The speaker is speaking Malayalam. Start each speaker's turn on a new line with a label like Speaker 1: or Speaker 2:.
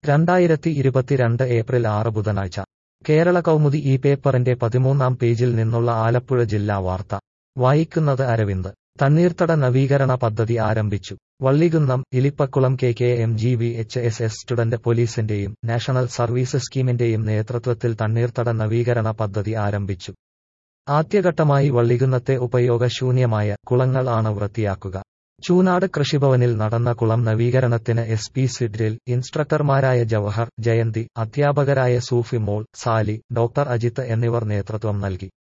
Speaker 1: രണ്ടായിരത്തി ഇരുപത്തിരണ്ട് ഏപ്രിൽ ആറ് ബുധനാഴ്ച കേരള കൗമുദി ഈ പേപ്പറിന്റെ പതിമൂന്നാം പേജിൽ നിന്നുള്ള ആലപ്പുഴ ജില്ലാ വാർത്ത വായിക്കുന്നത് അരവിന്ദ് തണ്ണീർത്തട നവീകരണ പദ്ധതി ആരംഭിച്ചു Vallikunnam Ilippakulam K K M G V H S S student പോലീസിന്റെയും നാഷണൽ സർവീസ് സ്കീമിന്റെയും നേതൃത്വത്തിൽ തണ്ണീർത്തട നവീകരണ പദ്ധതി ആരംഭിച്ചു ആദ്യഘട്ടമായി വള്ളികുന്നത്തെ ഉപയോഗശൂന്യമായ കുളങ്ങൾ ആണ് വൃത്തിയാക്കുക ചൂനാട് കൃഷിഭവനിൽ നടന്ന കുളം നവീകരണത്തിന് എസ് പി സിഡ്രിൽ ഇൻസ്ട്രക്ടർമാരായ ജവഹർ ജയന്തി അധ്യാപകരായ സൂഫി മോൾ സാലി ഡോക്ടർ അജിത്ത് എന്നിവർ നേതൃത്വം നൽകി